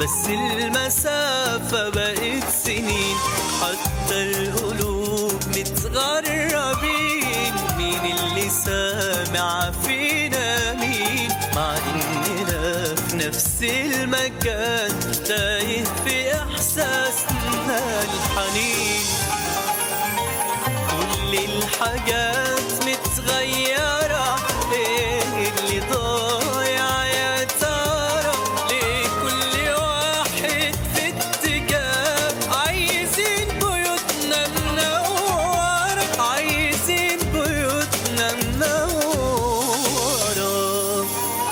بس المسافة بقت سنين حتى القلوب متغربين مين اللي سامع فينا مين مع إننا في نفس المكان تايه في إحساسنا الحنين كل الحاجات متغيرة ايه اللي ضايع يا ترى ليه كل واحد في اتجاه عايزين بيوتنا منورة عايزين بيوتنا منورة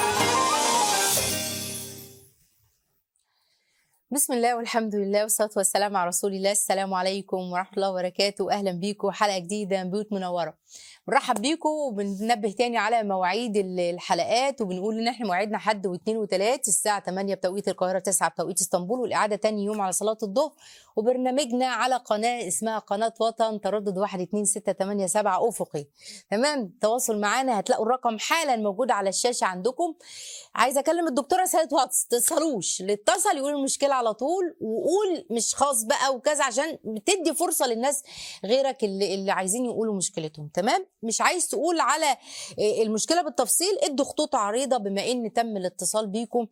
بسم الله والحمد لله والصلاة والسلام على رسول الله السلام عليكم ورحمة الله وبركاته أهلا بيكم حلقة جديدة من بيوت منورة بنرحب بيكم وبننبه تاني على مواعيد ال- الحلقات وبنقول ان احنا مواعيدنا حد واثنين وثلاث الساعة 8 بتوقيت القاهرة 9 بتوقيت اسطنبول والإعادة تاني يوم على صلاة الظهر وبرنامجنا على قناة اسمها قناة وطن تردد 1 2 6 8 7 أفقي تمام تواصل معانا هتلاقوا الرقم حالا موجود على الشاشة عندكم عايزه اكلم الدكتوره سيد واتس تتصلوش اللي اتصل يقول المشكله على طول وقول مش خاص بقى وكذا عشان بتدي فرصه للناس غيرك اللي, اللي عايزين يقولوا مشكلتهم تمام مش عايز تقول على إيه المشكله بالتفصيل ادوا خطوط عريضه بما ان تم الاتصال بيكم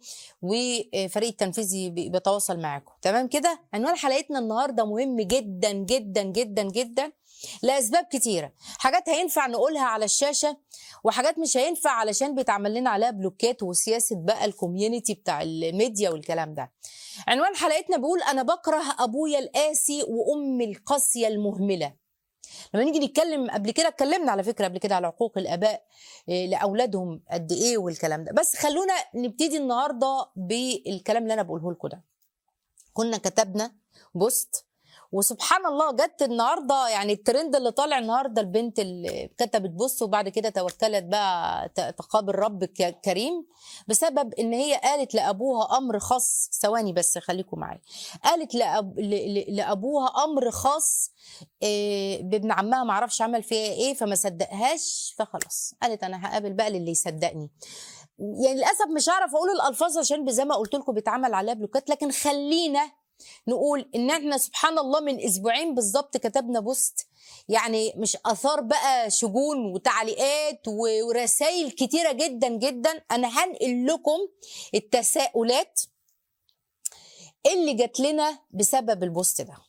وفريق التنفيذي بي- بيتواصل معاكم تمام كده عنوان حلقتنا النهارده مهم جدا جدا جدا جدا لاسباب كتيره حاجات هينفع نقولها على الشاشه وحاجات مش هينفع علشان بيتعمل لنا عليها بلوكات وسياسه بقى الكوميونتي بتاع الميديا والكلام ده عنوان حلقتنا بيقول انا بكره ابويا القاسي وامي القاسيه المهمله لما نيجي نتكلم قبل كده اتكلمنا على فكره قبل كده على عقوق الاباء إيه، لاولادهم قد ايه والكلام ده بس خلونا نبتدي النهارده بالكلام اللي انا بقوله لكم ده كنا كتبنا بوست وسبحان الله جت النهارده يعني الترند اللي طالع النهارده البنت اللي كتبت بوست وبعد كده توكلت بقى ت- تقابل رب ك- كريم بسبب ان هي قالت لابوها امر خاص ثواني بس خليكم معايا قالت لأب... ل... ل... لابوها امر خاص إيه بابن عمها ما اعرفش عمل فيها ايه فما صدقهاش فخلاص قالت انا هقابل بقى للي يصدقني يعني للاسف مش هعرف اقول الالفاظ عشان زي ما قلت لكم بيتعمل عليها بلوكات لكن خلينا نقول ان احنا سبحان الله من اسبوعين بالظبط كتبنا بوست يعني مش اثار بقى شجون وتعليقات و- ورسائل كتيره جدا جدا انا هنقل لكم التساؤلات اللي جات لنا بسبب البوست ده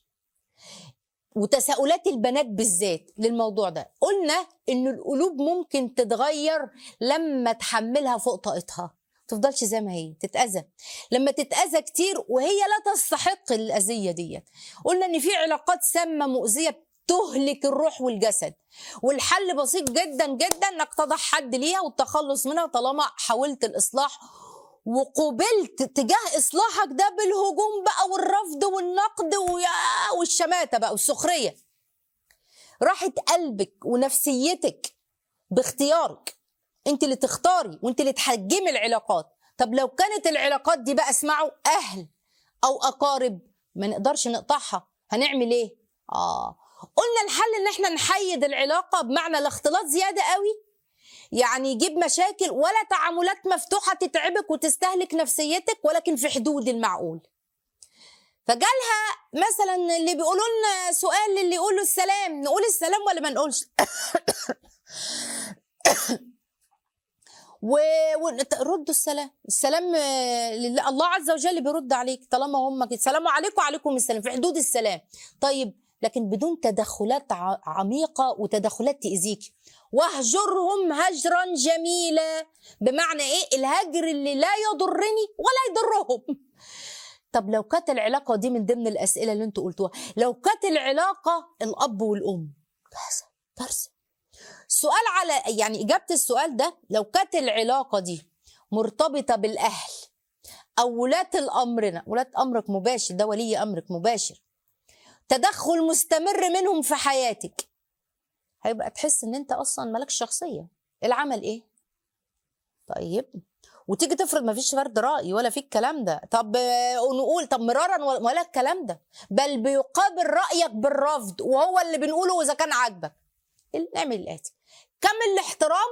وتساؤلات البنات بالذات للموضوع ده قلنا ان القلوب ممكن تتغير لما تحملها فوق طاقتها تفضلش زي ما هي تتأذى لما تتأذى كتير وهي لا تستحق الأذية ديت قلنا ان في علاقات سامة مؤذية تهلك الروح والجسد والحل بسيط جدا جدا انك تضع حد ليها والتخلص منها طالما حاولت الاصلاح وقبلت تجاه اصلاحك ده بالهجوم بقى والرفض والنقد ويا- والشماته بقى والسخريه راحت قلبك ونفسيتك باختيارك انت اللي تختاري وانت اللي تحجمي العلاقات طب لو كانت العلاقات دي بقى اسمعوا اهل او اقارب ما نقدرش نقطعها هنعمل ايه اه قلنا الحل ان احنا نحيد العلاقه بمعنى الاختلاط زياده قوي يعني يجيب مشاكل ولا تعاملات مفتوحه تتعبك وتستهلك نفسيتك ولكن في حدود المعقول فجالها مثلا اللي بيقولوا لنا سؤال اللي يقولوا السلام نقول السلام ولا ما نقولش و... وردوا السلام السلام آه، لله الله عز وجل بيرد عليك طالما هم كده السلام عليكم وعليكم السلام في حدود السلام طيب لكن بدون تدخلات ع- عميقة وتدخلات تأذيك واهجرهم هجرا جميلا بمعنى ايه الهجر اللي لا يضرني ولا يضرهم طب لو كانت العلاقة دي من ضمن الأسئلة اللي انتوا قلتوها لو كانت العلاقة الأب والأم كارثة كارثة السؤال على يعني إجابة السؤال ده لو كانت العلاقة دي مرتبطة بالأهل أو ولاة الأمر ولاة أمرك مباشر ده ولي أمرك مباشر تدخل مستمر منهم في حياتك هيبقى تحس ان انت اصلا مالكش شخصيه العمل ايه طيب وتيجي تفرض ما فيش فرد راي ولا في الكلام ده طب آه، ونقول طب مرارا ولا ولا الكلام ده بل بيقابل رايك بالرفض وهو اللي بنقوله اذا كان عاجبك نعمل الاتي كم الاحترام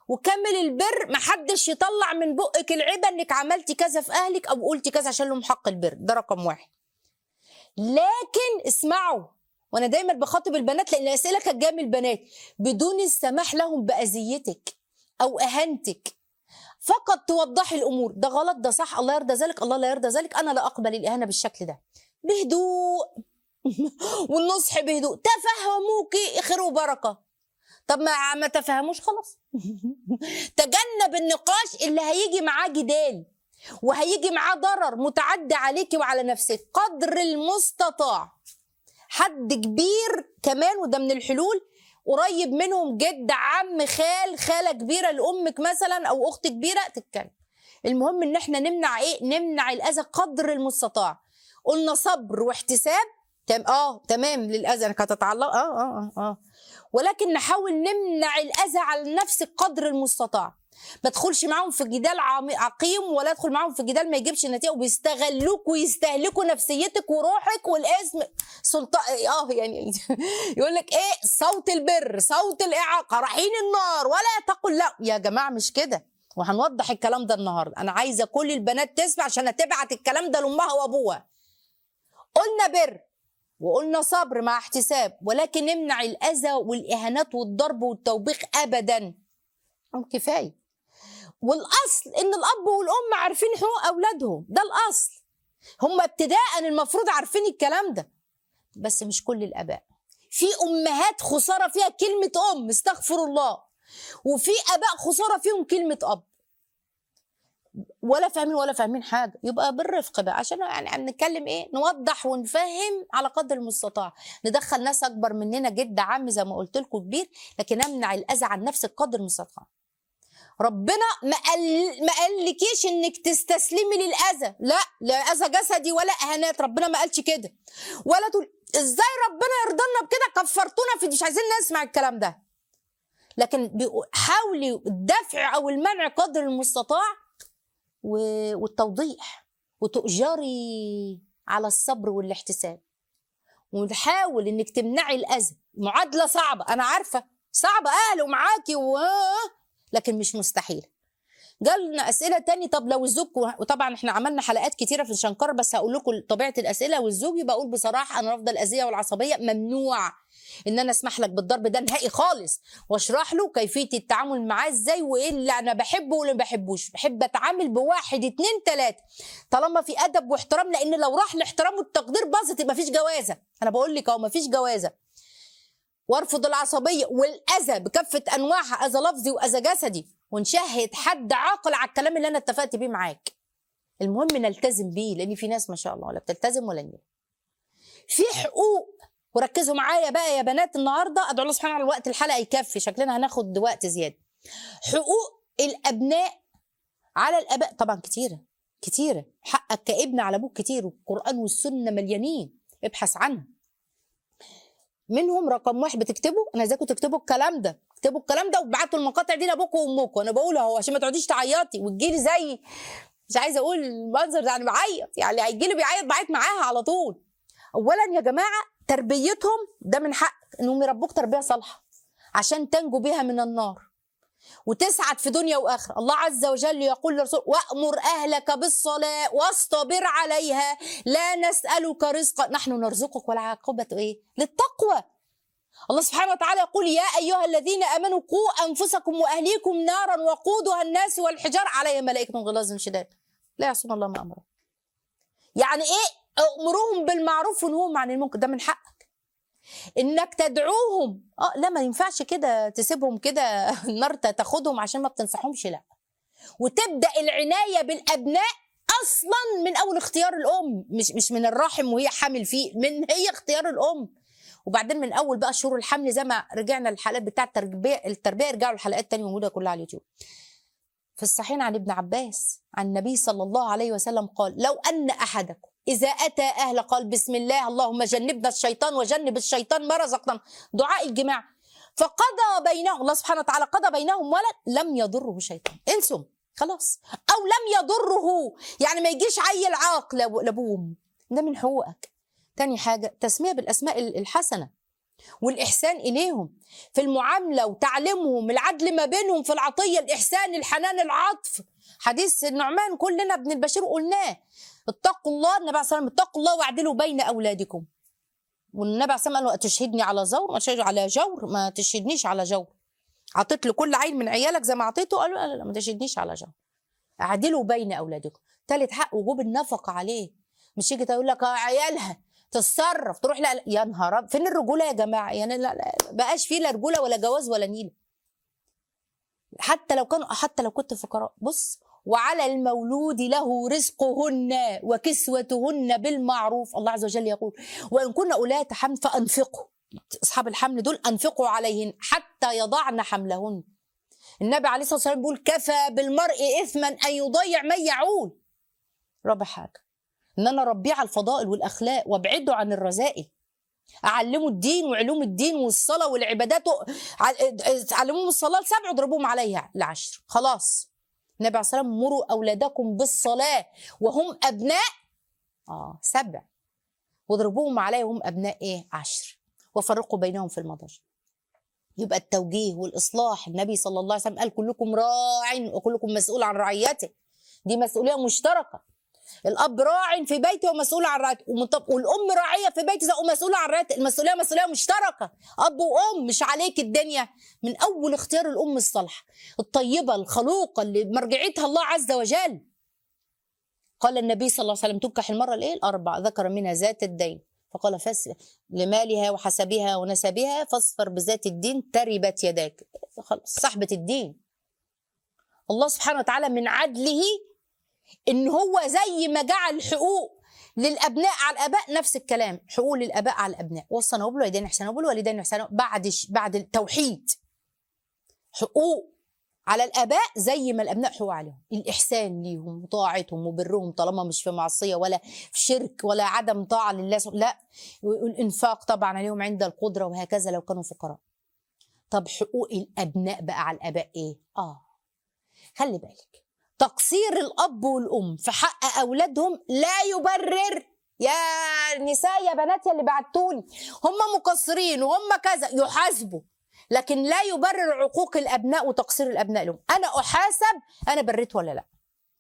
وكمل البر محدش يطلع من بقك العيبه انك عملتي كذا في اهلك او قلتي كذا عشان لهم حق البر ده رقم واحد لكن اسمعوا وانا دايما بخاطب البنات لان الاسئله كانت جايه من البنات بدون السماح لهم باذيتك او اهانتك فقط توضحي الامور ده غلط ده صح الله يرضى ذلك الله لا يرضى ذلك انا لا اقبل الاهانه بالشكل ده بهدوء والنصح بهدوء تفهموكي خير وبركه طب ما ما تفهموش خلاص تجنب النقاش اللي هيجي معاه جدال وهيجي معاه ضرر متعدي عليكي وعلى نفسك قدر المستطاع حد كبير كمان وده من الحلول قريب منهم جد عم خال خاله كبيره لامك مثلا او اخت كبيره تتكلم المهم ان احنا نمنع ايه نمنع الاذى قدر المستطاع قلنا صبر واحتساب تم اه تمام للاذى انك هتتعلق اه اه اه, آه. ولكن نحاول نمنع الاذى على نفسك قدر المستطاع ما تدخلش معاهم في جدال عمي- عقيم ولا ادخل معاهم في جدال ما يجيبش نتيجه وبيستغلوك ويستهلكوا نفسيتك وروحك والاسم سلطان اه يعني يقول لك ايه صوت البر صوت الاعاقه رايحين النار ولا تقل لا يا جماعه مش كده وهنوضح الكلام ده النهارده انا عايزه كل البنات تسمع عشان هتبعت الكلام ده لامها وابوها قلنا بر وقلنا صبر مع احتساب ولكن نمنع الاذى والاهانات والضرب والتوبيخ ابدا أم كفايه والاصل ان الاب والام عارفين حقوق اولادهم ده الاصل هم ابتداء المفروض عارفين الكلام ده بس مش كل الاباء في امهات خساره فيها كلمه ام استغفر الله وفي اباء خساره فيهم كلمه اب ولا فاهمين ولا فاهمين حاجه يبقى بالرفق بقى عشان يعني هنتكلم ايه نوضح ونفهم على قدر المستطاع ندخل ناس اكبر مننا جد عم زي ما قلت لكم كبير لكن امنع الاذى عن نفسك قدر المستطاع ربنا ما قال ما قالكيش انك تستسلمي للاذى لا لا اذى جسدي ولا اهانات ربنا ما قالش كده ولا تقول ازاي ربنا يرضى لنا بكده كفرتونا في دي مش عايزين نسمع الكلام ده لكن بيقو- حاولي الدفع او المنع قدر المستطاع و- والتوضيح وتؤجري على الصبر والاحتساب وتحاول انك تمنعي الاذى معادله صعبه انا عارفه صعبه اهل ومعاكي و... لكن مش مستحيل جالنا اسئله تاني طب لو الزوج وطبعا احنا عملنا حلقات كتيره في الشنكره بس هقول لكم طبيعه الاسئله والزوج يبقى اقول بصراحه انا رافضه الاذيه والعصبيه ممنوع ان انا اسمح لك بالضرب ده نهائي خالص واشرح له كيفيه التعامل معاه ازاي وايه اللي انا بحبه واللي ما بحبوش بحب اتعامل بواحد اتنين تلاته طالما في ادب واحترام لان لو راح الاحترام والتقدير باظت يبقى مفيش جوازه انا بقول لك اهو مفيش جوازه وارفض العصبيه والاذى بكافه انواعها اذى لفظي واذى جسدي ونشهد حد عاقل على الكلام اللي انا اتفقت بيه معاك المهم نلتزم بيه لان في ناس ما شاء الله ولا بتلتزم ولا نيل في حقوق وركزوا معايا بقى يا بنات النهارده ادعو الله سبحانه على الوقت الحلقه يكفي شكلنا هناخد وقت زياده حقوق الابناء على الاباء طبعا كتيره كتيره حقك كابن على ابوك كتير والقران والسنه مليانين ابحث عنها منهم رقم واحد بتكتبوا انا عايزاكم تكتبوا الكلام ده اكتبوا الكلام ده وابعتوا المقاطع دي لابوكم وامكم انا بقول اهو عشان ما تقعديش تعيطي وتجيلي زي مش عايزه اقول المنظر ده يعني بعيط يعني هيجي لي بيعيط بعيط معاها على طول اولا يا جماعه تربيتهم ده من حقك انهم يربوك تربيه صالحه عشان تنجو بها من النار وتسعد في دنيا واخره الله عز وجل يقول للرسول وامر اهلك بالصلاه واصطبر عليها لا نسالك رزقا نحن نرزقك والعاقبه ايه للتقوى الله سبحانه وتعالى يقول يا ايها الذين امنوا قوا انفسكم واهليكم نارا وقودها الناس والحجار عليها ملائكه غلاظ شداد لا يعصون الله ما امرهم يعني ايه امروهم بالمعروف ونهوهم عن المنكر ده من حقك انك تدعوهم اه لا ما ينفعش كده تسيبهم كده النار تاخدهم عشان ما بتنصحهمش لا وتبدا العنايه بالابناء اصلا من اول اختيار الام مش مش من الرحم وهي حامل فيه من هي اختيار الام وبعدين من اول بقى شهور الحمل زي ما رجعنا للحلقات بتاعه التربيه التربيه ارجعوا الحلقات تانية موجوده كلها على اليوتيوب في الصحيحين عن ابن عباس عن النبي صلى الله عليه وسلم قال لو ان احدكم إذا أتى أهل قال بسم الله اللهم جنبنا الشيطان وجنب الشيطان ما رزقنا دعاء الجماع فقضى بينهم الله سبحانه وتعالى قضى بينهم ولد لم يضره شيطان انسوا خلاص أو لم يضره يعني ما يجيش عيل عاق لأبوهم ده من حقوقك تاني حاجة تسمية بالأسماء الحسنة والإحسان إليهم في المعاملة وتعليمهم العدل ما بينهم في العطية الإحسان الحنان العطف حديث النعمان كلنا ابن البشير قلناه اتقوا الله النبي عليه الصلاة والسلام اتقوا الله واعدلوا بين أولادكم والنبي عليه الصلاة والسلام قال له أتشهدني على زور ما تشهد على جور ما تشهدنيش على جور عطيت لكل عيل من عيالك زي ما عطيته قال له لا لا لا، ما تشهدنيش على جور اعدلوا بين أولادكم تالت حق وجوب النفقة عليه مش يجي تقول لك آه عيالها تتصرف تروح لا, لا يا نهار أب- فين الرجوله يا جماعه يعني لا, لا بقاش فيه لا رجوله ولا جواز ولا نيله حتى لو كانوا حتى لو كنت فقراء بص وعلى المولود له رزقهن وكسوتهن بالمعروف الله عز وجل يقول وان كن اولات حمل فانفقوا اصحاب الحمل دول انفقوا عليهن حتى يضعن حملهن النبي عليه الصلاه والسلام بيقول كفى بالمرء اثما ان يضيع من يعول رابع حاجه ان انا اربيه على الفضائل والاخلاق وابعده عن الرذائل اعلمه الدين وعلوم الدين والصلاه والعبادات و- ع- تعلموهم الصلاه لسبع واضربوهم عليها لعشر خلاص النبي عليه الصلاه والسلام مروا اولادكم بالصلاه وهم ابناء اه سبع واضربوهم عليها وهم ابناء ايه عشر وفرقوا بينهم في المضاجع يبقى التوجيه والاصلاح النبي صلى الله عليه وسلم قال كلكم راع وكلكم مسؤول عن رعيته دي مسؤوليه مشتركه الاب راع في بيته ومسؤول عن رعايته ومط- والام راعيه في بيتها ومسؤوله عن رعايته المسؤوليه مسؤوليه مشتركه اب وام مش عليك الدنيا من اول اختيار الام الصالحه الطيبه الخلوقه اللي مرجعيتها الله عز وجل قال النبي صلى الله عليه وسلم تنكح المرأة الايه الأربع ذكر منها ذات الدين فقال فس لمالها وحسبها ونسبها فاصفر بذات الدين تربت يداك خلاص صاحبة الدين الله سبحانه وتعالى من عدله ان هو زي ما جعل حقوق للابناء على الاباء نفس الكلام حقوق للاباء على الابناء وصنا وبالوالدين احسانا وبالوالدين احسانا بعد ش- بعد التوحيد حقوق على الاباء زي ما الابناء حقوق عليهم الاحسان ليهم وطاعتهم وبرهم طالما مش في معصيه ولا في شرك ولا عدم طاعه لله سب- لا والانفاق طبعا عليهم عند القدره وهكذا لو كانوا فقراء طب حقوق الابناء بقى على الاباء ايه اه خلي بالك تقصير الاب والام في حق اولادهم لا يبرر يا نساء يا بنات يا اللي بعتولي هم مقصرين وهم كذا يحاسبوا لكن لا يبرر عقوق الابناء وتقصير الابناء لهم انا احاسب انا بريت ولا لا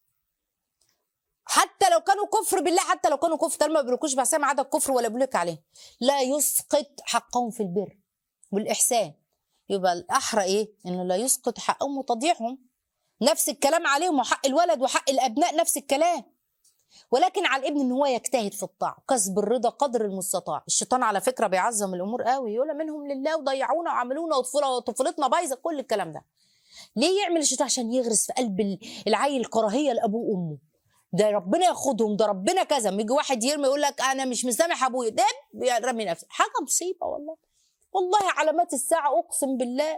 حتى لو كانوا كفر بالله حتى لو كانوا كفر طالما ما بيقولكوش بحسام عدد كفر ولا بيقولك عليه لا يسقط حقهم في البر والاحسان يبقى الاحرى ايه انه لا يسقط حقهم وتضييعهم نفس الكلام عليهم وحق الولد وحق الابناء نفس الكلام ولكن على الابن ان هو يجتهد في الطاعه كسب الرضا قدر المستطاع الشيطان على فكره بيعظم الامور قوي يقول منهم لله وضيعونا وعملونا وطفوله وطفولتنا بايظه كل الكلام ده ليه يعمل الشيطان عشان يغرس في قلب ال- العيل كراهيه لابوه وامه ده ربنا ياخدهم ده ربنا كذا يجي واحد يرمي يقول لك انا مش مسامح ابويا ده رمي نفسه حاجه مصيبه والله والله علامات الساعه اقسم بالله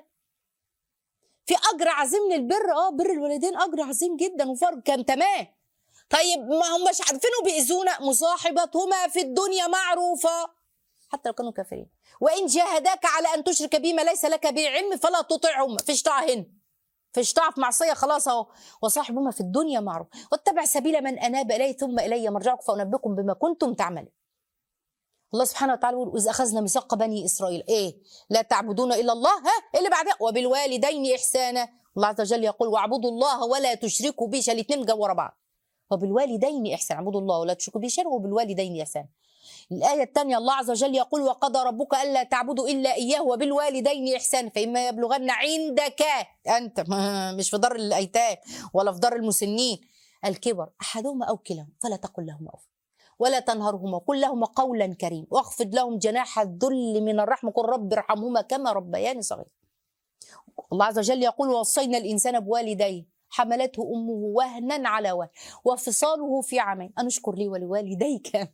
في اجر عظيم للبر اه بر الوالدين اجر عظيم جدا وفرق كان تمام طيب ما هم مش عارفين بيأذونا مصاحبتهما في الدنيا معروفة حتى لو كانوا كافرين وإن جاهداك على أن تشرك بي ما ليس لك به علم فلا تطعهما فيش طاعة هنا فيش طاعة في معصية خلاص أهو وصاحبهما في الدنيا معروف واتبع سبيل من أناب إلي ثم إلي مرجعكم فأنبئكم بما كنتم تعملون الله سبحانه وتعالى يقول إذ أخذنا ميثاق بني إسرائيل إيه لا تعبدون إلا الله ها إيه اللي بعدها وبالوالدين إحسانا الله عز وجل يقول واعبدوا الله ولا تشركوا به شال اتنين جو ورا بعض وبالوالدين إحسان اعبدوا الله ولا تشركوا به شيئا وبالوالدين إحسان الآية الثانية الله عز وجل يقول وقضى ربك ألا تعبدوا إلا إياه وبالوالدين إحسانا فإما يبلغن عندك أنت مش في دار الأيتام ولا في دار المسنين الكبر أحدهما أو كلاهما فلا تقل لهما أف ولا تنهرهما قل لهما قولا كريما واخفض لهم جناح الذل من الرحمة قل رب ارحمهما كما ربياني صغير الله عز وجل يقول ووصينا الإنسان بوالديه حملته أمه وهنا على وهن وفصاله في عامين أن اشكر لي ولوالديك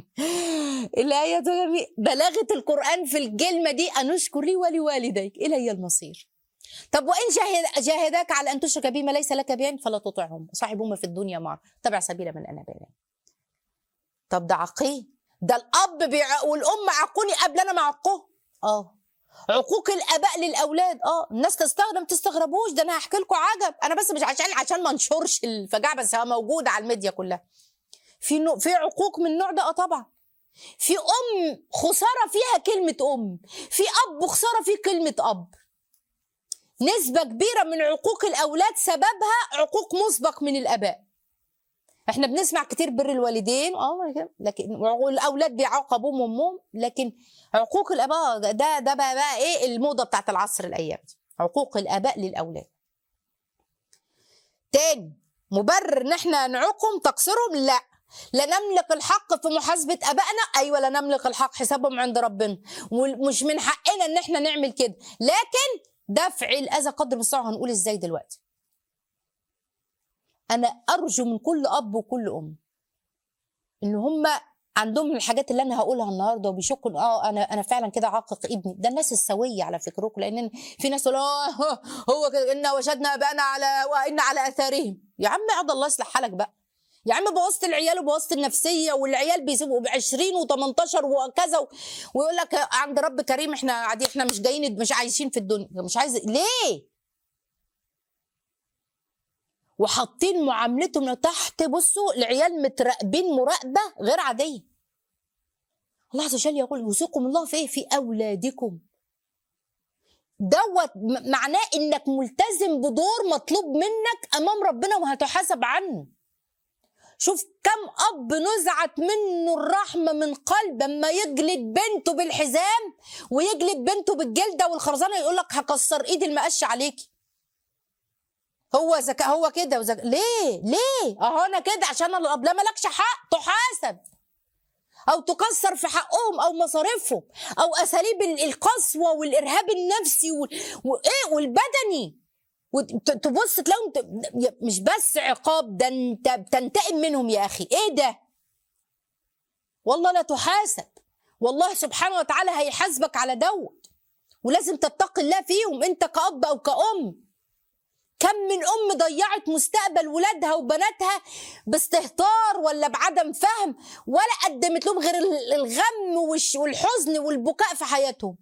الآية دول بلاغة القرآن في الكلمة دي أن اشكر لي ولوالديك إلي المصير طب وإن جاهد جاهداك على أن تشرك بي ما ليس لك به فلا تطعهم صاحبهما في الدنيا معه تبع سبيل من أنا إليه طب ده عقيه ده الأب بيع... والأم عقوني قبل أنا ما عقهم اه عقوق الاباء للاولاد اه الناس تستغرب ما تستغربوش ده انا هحكي لكم عجب انا بس مش عشان عشان ما انشرش الفجاعه بس هي موجوده على الميديا كلها في نوع في عقوق من النوع ده اه طبعا في ام خساره فيها كلمه ام في اب خساره فيه كلمه اب نسبه كبيره من عقوق الاولاد سببها عقوق مسبق من الاباء احنا بنسمع كتير بر الوالدين اه لكن الاولاد بيعاقبوا ابوهم وامهم لكن عقوق الاباء ده ده بقى, بقى ايه الموضه بتاعت العصر الايام دي عقوق الاباء للاولاد تاني مبرر ان احنا نعوقهم تقصيرهم لا لا نملك الحق في محاسبة أبائنا أيوة لا نملك الحق حسابهم عند ربنا ومش من حقنا إن إحنا نعمل كده لكن دفع الأذى قدر المستطاع هنقول إزاي دلوقتي أنا أرجو من كل أب وكل أم إن هم عندهم الحاجات اللي انا هقولها النهارده وبيشكوا إن اه انا انا فعلا كده عاقق ابني ده الناس السويه على فكركم لان في ناس يقولوا اه هو كده انا وجدنا ابانا على وان على اثارهم يا عم عبد الله يصلح حالك بقى يا عم بوظت العيال وبوظت النفسيه والعيال بيسيبوا ب 20 و18 وكذا و... ويقول لك عند رب كريم احنا قاعدين احنا مش جايين مش عايشين في الدنيا مش عايز ليه؟ وحاطين معاملتهم تحت بصوا العيال متراقبين مراقبه غير عاديه الله عز وجل يقول يوصيكم الله في ايه في اولادكم دوت معناه انك ملتزم بدور مطلوب منك امام ربنا وهتحاسب عنه شوف كم اب نزعت منه الرحمه من قلب اما يجلد بنته بالحزام ويجلد بنته بالجلده والخرزانه يقول لك هكسر ايدي المقش عليكي هو ذكاء هو كده وزك... ليه ليه اهو انا كده عشان الاب لا مالكش حق تحاسب او تكسر في حقهم او مصاريفهم او اساليب القسوه والارهاب النفسي وايه والبدني وتبص تلاقيهم مش بس عقاب ده انت بتنتقم منهم يا اخي ايه ده والله لا تحاسب والله سبحانه وتعالى هيحاسبك على دوت ولازم تتقي الله فيهم انت كأب او كأم كم من ام ضيعت مستقبل ولادها وبناتها باستهتار ولا بعدم فهم ولا قدمت لهم غير الغم والحزن والبكاء في حياتهم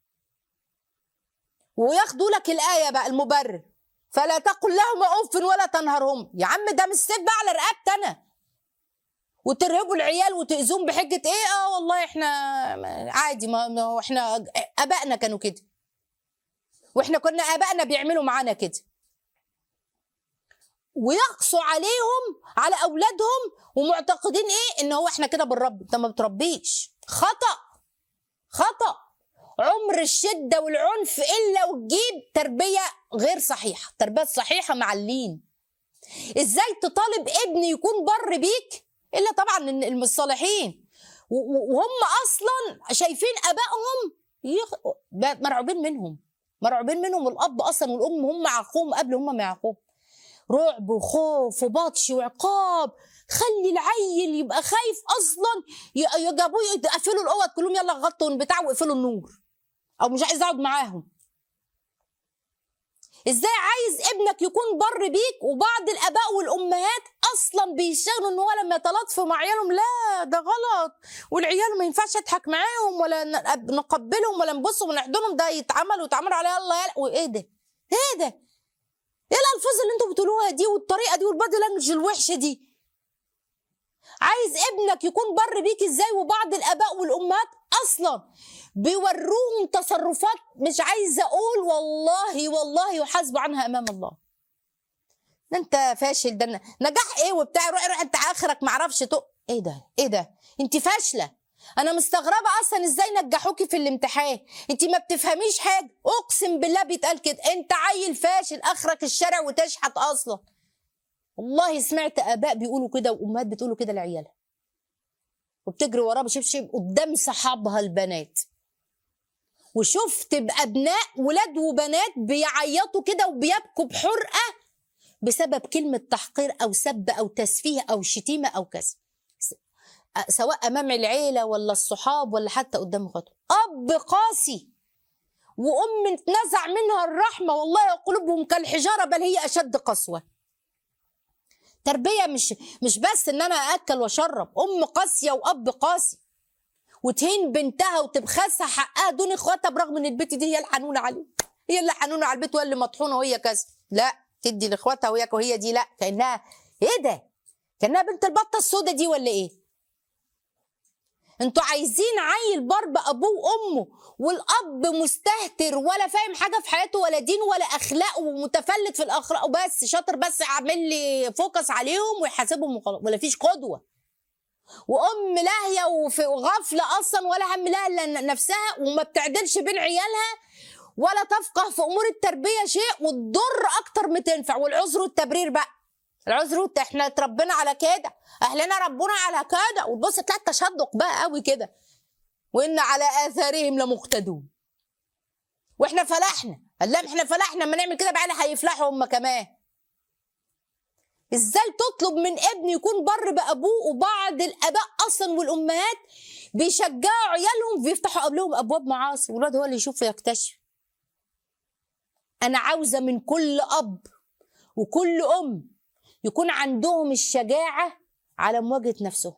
وياخدوا لك الايه بقى المبرر فلا تقل لهما اف ولا تنهرهم يا عم ده مش سيف بقى على رقبتي انا وترهبوا العيال وتأذوهم بحجة ايه اه والله احنا عادي ما احنا ابائنا كانوا كده واحنا كنا ابائنا بيعملوا معانا كده ويقسوا عليهم على اولادهم ومعتقدين ايه ان هو احنا كده بنربي انت ما بتربيش خطا خطا عمر الشده والعنف الا وتجيب تربيه غير صحيحه تربيه صحيحه مع اللين ازاي تطالب ابن يكون بر بيك الا طبعا الصالحين وهم اصلا شايفين ابائهم يخ... مرعوبين منهم مرعوبين منهم الاب اصلا والام هم عقوم قبل هم ما يعقوم رعب وخوف وبطش وعقاب خلي العيل يبقى خايف اصلا يجابوه يقفلوا الاوض كلهم يلا غطوا البتاع واقفلوا النور او مش عايز اقعد معاهم ازاي عايز ابنك يكون بر بيك وبعض الاباء والامهات اصلا بيشتغلوا ان هو لما يتلاطفوا مع عيالهم لا ده غلط والعيال ما ينفعش اضحك معاهم ولا نقبلهم ولا نبصهم ونحضنهم ده يتعمل ويتعمل عليه الله يلا وايه ده؟ ايه ده؟ ايه الالفاظ اللي انتوا بتقولوها دي والطريقه دي والبادي لانجوج الوحشه دي عايز ابنك يكون بر بيك ازاي وبعض الاباء والامهات اصلا بيوروهم تصرفات مش عايزه اقول والله والله يحاسب عنها امام الله ده انت فاشل ده نجاح ايه وبتاع روح روح انت اخرك معرفش تق ايه ده ايه ده انت فاشله انا مستغربه اصلا ازاي نجحوكي في الامتحان انت ما بتفهميش حاجه اقسم بالله بيتقال كده انت عيل فاشل اخرك الشارع وتشحت اصلا والله سمعت اباء بيقولوا كده وامهات بتقولوا كده لعيالها وبتجري وراه بشبشب قدام صحابها البنات وشفت بابناء ولاد وبنات بيعيطوا كده وبيبكوا بحرقه بسبب كلمه تحقير او سب او تسفيه او شتيمه او كذا سواء امام العيله ولا الصحاب ولا حتى قدام اخواته اب قاسي وام اتنزع منها الرحمه والله قلوبهم كالحجاره بل هي اشد قسوه تربيه مش مش بس ان انا اكل واشرب ام قاسيه واب قاسي وتهين بنتها وتبخسها حقها دون اخواتها برغم ان البت دي هي الحنونه عليه هي اللي حنونه على البيت وهي اللي مطحونه وهي كذا لا تدي لاخواتها وهي وهي دي لا كانها ايه ده كانها بنت البطه السوداء دي ولا ايه انتوا عايزين عيل بار بابوه وامه والاب مستهتر ولا فاهم حاجه في حياته ولا دين ولا اخلاق ومتفلت في الاخلاق وبس شاطر بس عامل لي فوكس عليهم ويحاسبهم وخلاص ولا فيش قدوه وام لاهيه وفي غفله اصلا ولا هم لها الا نفسها وما بتعدلش بين عيالها ولا تفقه في امور التربيه شيء وتضر اكتر ما تنفع والعذر والتبرير بقى العذر والت... احنا اتربينا على كده اهلنا ربونا على كده وتبص تلاقي التشدق بقى قوي كده وان على اثارهم لمقتدون واحنا فلحنا قال لا احنا فلحنا اما نعمل كده بقى هيفلحوا هم كمان ازاي تطلب من ابن يكون بر بابوه وبعض الاباء اصلا والامهات بيشجعوا عيالهم بيفتحوا قبلهم ابواب معاصي والولاد هو اللي يشوف ويكتشف انا عاوزه من كل اب وكل ام يكون عندهم الشجاعه على مواجهه نفسهم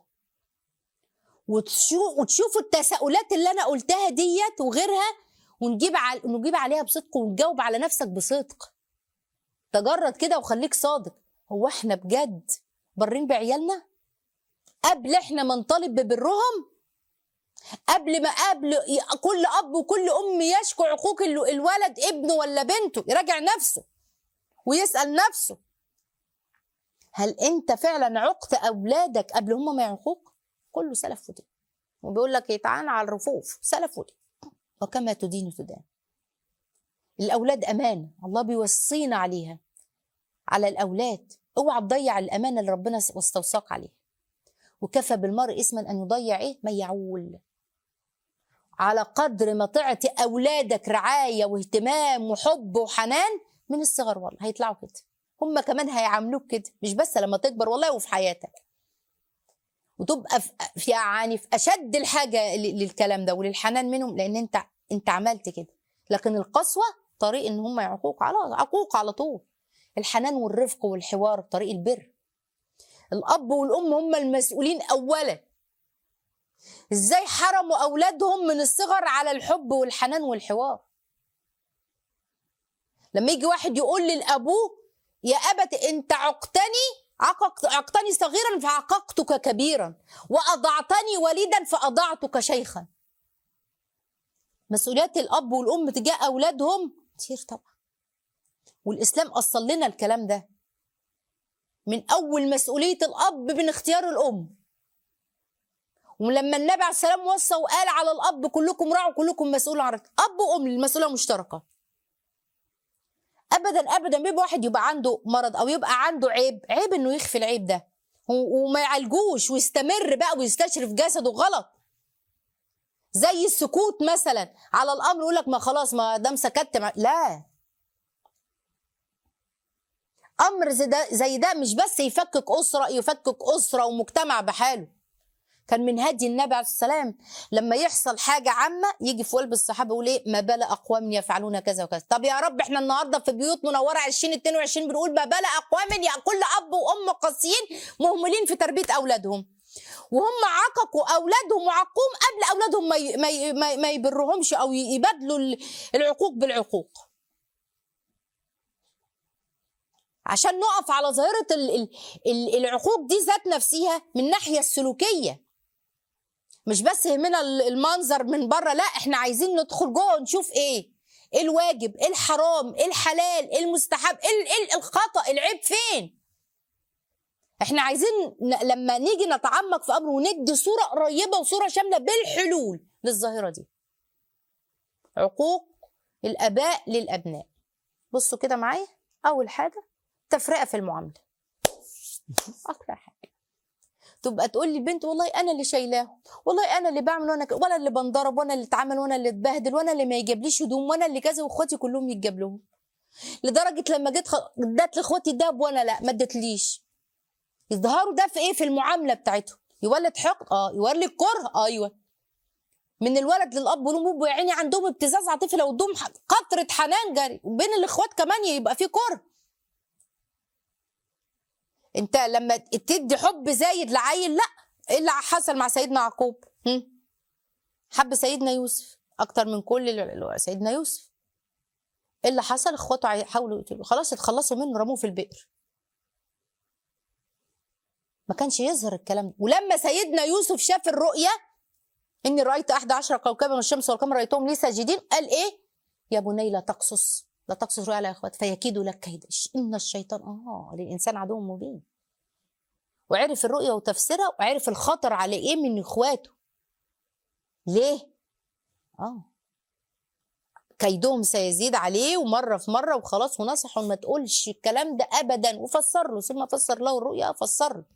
وتشوف وتشوفوا التساؤلات اللي انا قلتها ديت وغيرها ونجيب على نجيب عليها بصدق ونجاوب على نفسك بصدق تجرد كده وخليك صادق هو احنا بجد برين بعيالنا قبل احنا ما نطالب ببرهم قبل ما قبل كل اب وكل ام يشكو عقوق ال- الولد ابنه ولا بنته يراجع نفسه ويسال نفسه هل انت فعلا عقت اولادك قبل هم ما يعقوك كله سلف ودين وبيقول لك يتعان على الرفوف سلف ودين وكما تدين تدان الاولاد امانه الله بيوصينا عليها على الاولاد اوعى تضيع الامانه اللي ربنا واستوصاك عليها وكفى بالمرء اسما ان يضيع ايه ما يعول على قدر ما تعطي اولادك رعايه واهتمام وحب وحنان من الصغر والله هيطلعوا كده هم كمان هيعاملوك كده مش بس لما تكبر والله وفي حياتك وتبقى في في يعني في اشد الحاجه ل- للكلام ده وللحنان منهم لان انت انت عملت كده لكن القسوه طريق ان هم يعقوك على عقوق على طول الحنان والرفق والحوار طريق البر الاب والام هم المسؤولين اولا ازاي حرموا اولادهم من الصغر على الحب والحنان والحوار لما يجي واحد يقول لابوه يا ابت انت عقتني عققت عقتني صغيرا فعققتك كبيرا واضعتني وليدا فاضعتك شيخا مسؤوليات الاب والام تجاه اولادهم كتير طبعا والاسلام اصل لنا الكلام ده من اول مسؤوليه الاب من اختيار الام ولما النبي عليه السلام وصى وقال على الاب كلكم راع وكلكم مسؤول عن رعيته اب وام المسؤوليه مشتركه ابدا ابدا بيبقى واحد يبقى عنده مرض او يبقى عنده عيب عيب انه يخفي العيب ده و- وما يعالجوش ويستمر بقى ويستشرف جسده غلط زي السكوت مثلا على الامر يقول لك ما خلاص ما دام سكت ما لا امر زي ده زي ده مش بس يفكك اسره يفكك اسره ومجتمع بحاله كان من هدي النبي عليه السلام لما يحصل حاجه عامه يجي في قلب الصحابه يقول ايه ما بال اقوام يفعلون كذا وكذا طب يا رب احنا النهارده في بيوت منوره 2022 بنقول ما بال اقوام يا كل اب وام قاسيين مهملين في تربيه اولادهم وهم عققوا اولادهم وعقوهم قبل اولادهم ما ي- ما ي- ما ي- ما يبرهمش او يبادلوا ال- العقوق بالعقوق عشان نقف على ظاهره ال- ال- ال- العقوق دي ذات نفسها من الناحيه السلوكيه مش بس يهمنا ال- المنظر من بره لا احنا عايزين ندخل جوه ونشوف ايه ايه الواجب ايه الحرام ايه الحلال ايه المستحب ايه ال- ايه الخطا العيب فين احنا عايزين ن- لما نيجي نتعمق في امر وندي صوره قريبه وصوره شامله بالحلول للظاهره دي عقوق الاباء للابناء بصوا كده معايا اول حاجه تفرقه في المعامله اكتر حاجه تبقى تقول لي البنت والله انا اللي شايلاهم والله انا اللي بعمل وانا ك... وانا اللي بنضرب وانا اللي اتعمل وانا اللي اتبهدل وانا اللي ما يجيبليش هدوم وانا اللي كذا واخواتي كلهم يتجاب لهم لدرجه لما جيت خ... اديت لاخواتي دهب وانا لا ما اديتليش يظهروا ده في ايه في المعامله بتاعتهم يولد حقد اه يولد كره ايوه من الولد للاب والام يبقوا يا عيني عندهم ابتزاز عاطفي لو ادوهم ح- قطره حنان جري وبين الاخوات كمان يبقى في كره انت لما تدي حب زايد لعيل لا ايه اللي حصل مع سيدنا يعقوب هم؟ حب سيدنا يوسف اكتر من كل ال- سيدنا يوسف ايه اللي حصل اخواته عي- حاولوا يقتلوه خلاص اتخلصوا منه رموه في البئر ما كانش يظهر الكلام ده ولما سيدنا يوسف شاف الرؤية اني رايت احد عشر كوكبا والشمس والقمر رايتهم لي ساجدين قال ايه يا بني لا تقصص لا تقصص رؤيا على اخوات فيكيد لك كيدا ان الشيطان اه للانسان عدو مبين وعرف الرؤيا وتفسيرها وعرف الخطر على ايه من اخواته ليه اه كيدهم سيزيد عليه ومره في مره وخلاص ونصحوا ما تقولش الكلام ده ابدا وفسر له ثم فسر له الرؤيا فسر له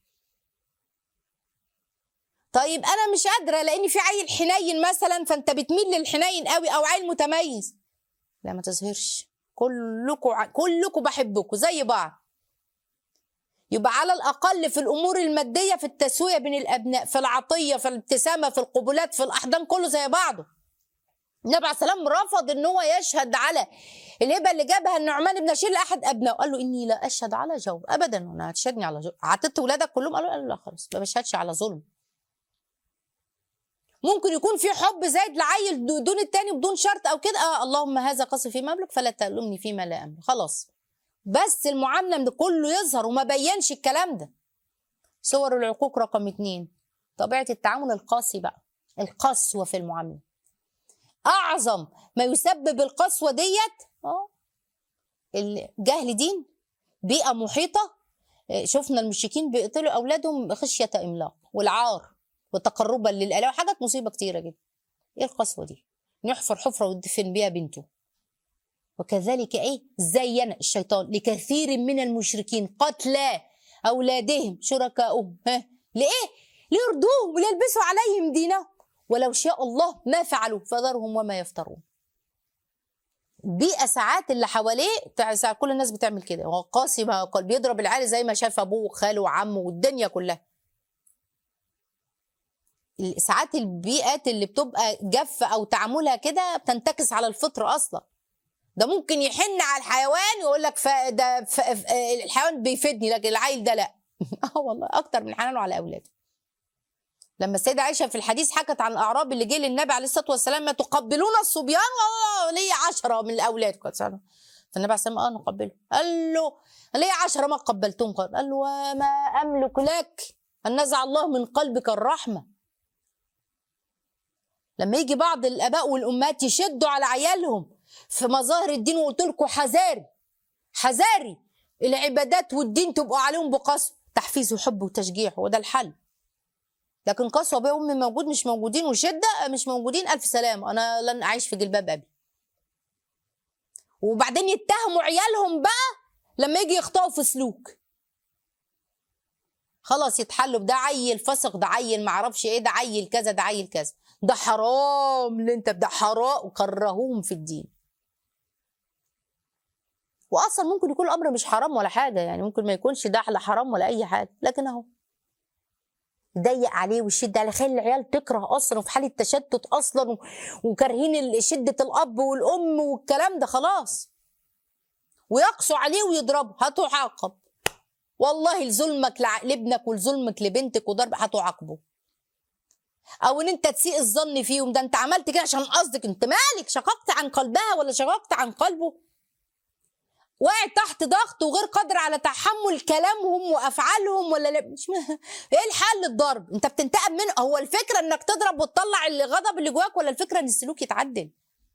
طيب انا مش قادره لان في عيل حنين مثلا فانت بتميل للحنين قوي او عيل متميز لا ما تظهرش كلكم ع- كلكم بحبكم زي بعض يبقى على الاقل في الامور الماديه في التسويه بين الابناء في العطيه في الابتسامه في القبلات في الاحضان كله زي بعضه النبي عليه السلام رفض ان هو يشهد على الهبه اللي جابها النعمان بن بشير لاحد ابنائه قال له اني لا اشهد على جور ابدا انا هتشهدني على جور عطيت ولادك كلهم قالوا قال له لا خلاص ما بشهدش على ظلم ممكن يكون في حب زايد لعيل دو- دون التاني بدون شرط او كده آه اللهم هذا قصي فيما املك فلا تلومني فيما لا املك خلاص بس المعامله من كله يظهر وما بينش الكلام ده صور العقوق رقم اتنين طبيعه التعامل القاسي بقى القسوه في المعامله اعظم ما يسبب القسوه ديت اه الجهل دين بيئه محيطه آه، شفنا المشركين بيقتلوا اولادهم خشيه املاق والعار وتقربا للاله وحاجات مصيبه كتيره جدا ايه القسوه دي نحفر حفره ويدفن بيها بنته وكذلك ايه زين الشيطان لكثير من المشركين قتل اولادهم شركائهم ها ليه ليرضوهم وليلبسوا عليهم دينهم ولو شاء الله ما فعلوا فذرهم وما يفترون بيئة ساعات اللي حواليه تع- ساعات كل الناس بتعمل كده هو قاسي ما قال بيضرب العيال زي ما شاف ابوه وخاله وعمه والدنيا كلها ساعات البيئات اللي بتبقى جافة او تعاملها كده بتنتكس على الفطر اصلا ده ممكن يحن على الحيوان ويقول لك ف... ده ف... ف... الحيوان بيفيدني لكن العيل ده لا اه والله اكتر من حنانه على اولاده لما السيده عائشه في الحديث حكت عن الاعراب اللي جه للنبي عليه الصلاه والسلام ما تقبلون الصبيان والله لي عشرة من الاولاد كنت سأله. فالنبي عليه الصلاه والسلام اه نقبله قال له لي عشرة ما قبلتهم قال قال له وما املك لك ان نزع الله من قلبك الرحمه لما يجي بعض الاباء والامهات يشدوا على عيالهم في مظاهر الدين وقلت لكم حذاري حذاري العبادات والدين تبقوا عليهم بقسوه تحفيز وحب وتشجيع وده الحل لكن قسوه ابويا وامي موجود مش موجودين وشده مش موجودين الف سلام انا لن اعيش في جلباب ابي وبعدين يتهموا عيالهم بقى لما يجي يخطئوا في سلوك خلاص يتحلوا ده عيل فسق ده عيل معرفش ايه ده عيل كذا ده عيل كذا ده حرام اللي انت ده حرام وكرهوهم في الدين واصلا ممكن يكون الامر مش حرام ولا حاجه يعني ممكن ما يكونش ده لا حرام ولا اي حاجه لكن اهو ضيق عليه ويشد عليه خلي العيال تكره اصلا وفي حاله تشتت اصلا و- وكارهين ال- شده الاب والام والكلام ده خلاص ويقسو عليه ويضربه هتعاقب والله لظلمك لع- لابنك ولظلمك لبنتك وضرب هتعاقبه او ان انت تسيء الظن فيهم ده انت عملت كده عشان قصدك انت مالك شققت عن قلبها ولا شققت عن قلبه واقع تحت ضغط وغير قادر على تحمل كلامهم وافعالهم ولا لا مش م... ايه الحل الضرب انت بتنتقم منه هو الفكره انك تضرب وتطلع الغضب اللي جواك ولا الفكره ان السلوك يتعدل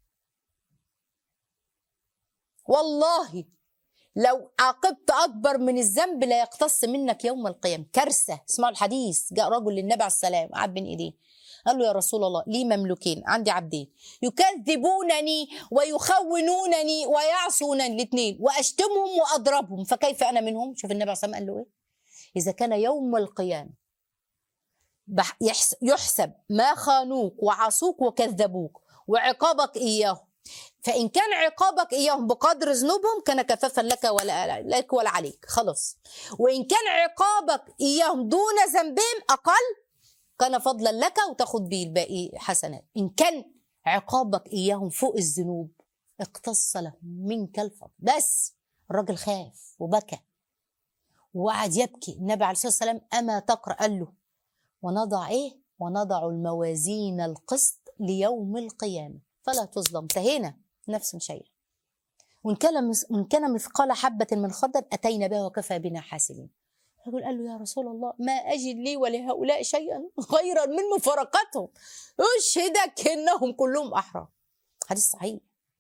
والله لو عاقبت اكبر من الذنب لا يقتص منك يوم القيامه كارثه اسمعوا الحديث جاء رجل للنبي عليه السلام قعد بين ايديه قال له يا رسول الله لي مملوكين عندي عبدين يكذبونني ويخونونني ويعصونني الاثنين واشتمهم واضربهم فكيف انا منهم شوف النبي عليه الصلاه والسلام قال له ايه اذا كان يوم القيامه بح- يحس- يحسب ما خانوك وعصوك وكذبوك وعقابك اياهم فان كان عقابك اياهم بقدر ذنوبهم كان كفافا لك ولا لك ولا عليك خلاص وان كان عقابك اياهم دون ذنبهم اقل كان فضلا لك وتاخد بيه الباقي حسنات ان كان عقابك اياهم فوق الذنوب اقتص له منك الفضل بس الراجل خاف وبكى وقعد يبكي النبي عليه الصلاه والسلام اما تقرا قال له ونضع ايه ونضع الموازين القسط ليوم القيامه فلا تظلم انتهينا نفس شيء وان كان مس- وان كان مثقال حبه من خردل اتينا بها وكفى بنا حاسبين الرجل قال له يا رسول الله ما أجد لي ولهؤلاء شيئا خيرا من مفارقتهم أشهدك إنهم كلهم أحرار حديث صحيح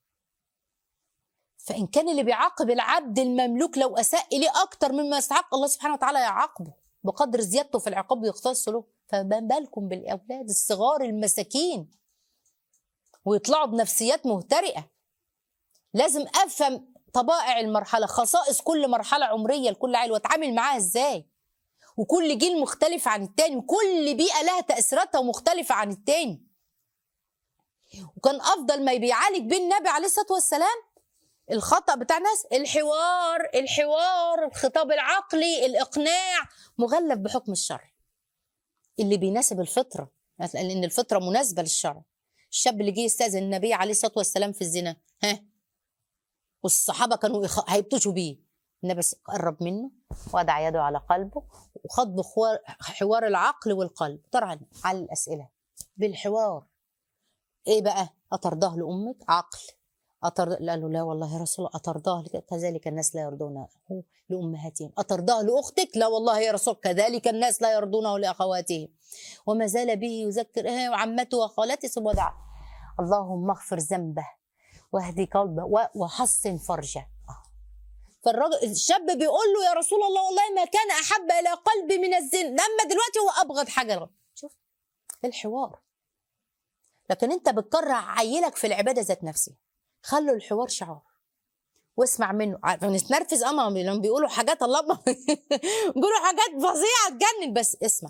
فإن كان اللي بيعاقب العبد المملوك لو أساء إليه أكتر مما يستحق الله سبحانه وتعالى يعاقبه بقدر زيادته في العقاب يختص له فما بالكم بالأولاد الصغار المساكين ويطلعوا بنفسيات مهترئة لازم أفهم طبائع المرحلة خصائص كل مرحلة عمرية لكل عيل وأتعامل معاها إزاي وكل جيل مختلف عن التاني وكل بيئة لها تأثيراتها مختلفة عن التاني وكان أفضل ما بيعالج بيه النبي عليه الصلاة والسلام الخطأ بتاع الناس الحوار الحوار الخطاب العقلي الإقناع مغلف بحكم الشرع اللي بيناسب الفطرة لأن الفطرة مناسبة للشرع الشاب اللي جه يستاذن النبي عليه الصلاة والسلام في الزنا ها والصحابة كانوا يخ... هيبتشوا بيه النبي بس قرب منه وضع يده على قلبه وخد بحوار حوار العقل والقلب طبعا على الأسئلة بالحوار ايه بقى أترضاه لأمك عقل أتر... قال له لا والله يا رسول الله أترضاه لك كذلك الناس لا يرضونه لأمهاتهم أترضاه لأختك لا والله يا رسول كذلك الناس لا يرضونه لأخواتهم وما زال به يذكر إيه وعمته وخالته ثم دعا اللهم اغفر ذنبه واهدي قلبه و- وحسن فرجه فالراجل الشاب بيقول له يا رسول الله والله ما كان احب الى قلبي من الزنا لما دلوقتي هو ابغض حاجه لغ- شوف الحوار لكن انت بتكره عيلك في العباده ذات نفسها خلوا الحوار شعار واسمع منه ع- نتنرفز اما لما بيقولوا حاجات الله ما- بيقولوا حاجات فظيعه تجنن بس اسمع